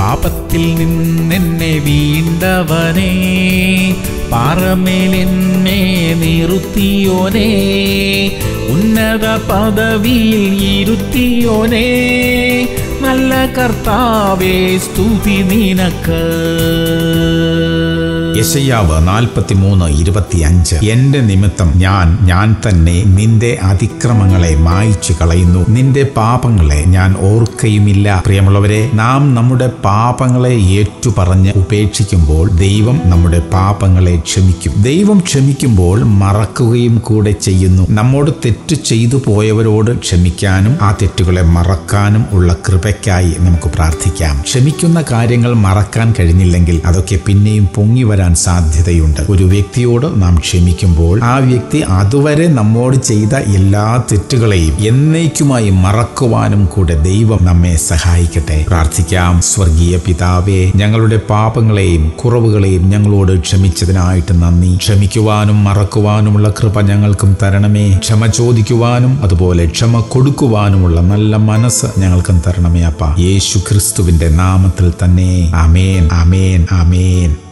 പാപത്തിൽ നിന്നെന്നെ വീണ്ടവനേ പാറമേലെന്നെ നിർത്തിയോനേ ഉന്നത പദവിയിൽ ഇരുത്തിയോനേ നല്ല കർത്താവേ സ്തുതി നിനക്ക് യശയ്യാവ് നാൽപ്പത്തിമൂന്ന് ഇരുപത്തിയഞ്ച് എന്റെ നിമിത്തം ഞാൻ ഞാൻ തന്നെ നിന്റെ അതിക്രമങ്ങളെ മായിച്ചു കളയുന്നു നിന്റെ പാപങ്ങളെ ഞാൻ ഓർക്കയുമില്ല പ്രിയമുള്ളവരെ നാം നമ്മുടെ പാപങ്ങളെ ഏറ്റുപറഞ്ഞ് ഉപേക്ഷിക്കുമ്പോൾ ദൈവം നമ്മുടെ പാപങ്ങളെ ക്ഷമിക്കും ദൈവം ക്ഷമിക്കുമ്പോൾ മറക്കുകയും കൂടെ ചെയ്യുന്നു നമ്മോട് തെറ്റ് ചെയ്തു പോയവരോട് ക്ഷമിക്കാനും ആ തെറ്റുകളെ മറക്കാനും ഉള്ള കൃപയ്ക്കായി നമുക്ക് പ്രാർത്ഥിക്കാം ക്ഷമിക്കുന്ന കാര്യങ്ങൾ മറക്കാൻ കഴിഞ്ഞില്ലെങ്കിൽ അതൊക്കെ പിന്നെയും പൊങ്ങി വരാൻ സാധ്യതയുണ്ട് ഒരു വ്യക്തിയോട് നാം ക്ഷമിക്കുമ്പോൾ ആ വ്യക്തി അതുവരെ നമ്മോട് ചെയ്ത എല്ലാ തെറ്റുകളെയും എന്നേക്കുമായി മറക്കുവാനും കൂടെ ദൈവം നമ്മെ സഹായിക്കട്ടെ പ്രാർത്ഥിക്കാം സ്വർഗീയ പിതാവേ ഞങ്ങളുടെ പാപങ്ങളെയും കുറവുകളെയും ഞങ്ങളോട് ക്ഷമിച്ചതിനായിട്ട് നന്ദി ക്ഷമിക്കുവാനും മറക്കുവാനുമുള്ള കൃപ ഞങ്ങൾക്കും തരണമേ ക്ഷമ ചോദിക്കുവാനും അതുപോലെ ക്ഷമ കൊടുക്കുവാനുമുള്ള നല്ല മനസ്സ് ഞങ്ങൾക്കും തരണമേ അപ്പ യേശു ക്രിസ്തുവിന്റെ നാമത്തിൽ തന്നെ അമേൻ അമേൻ അമേൻ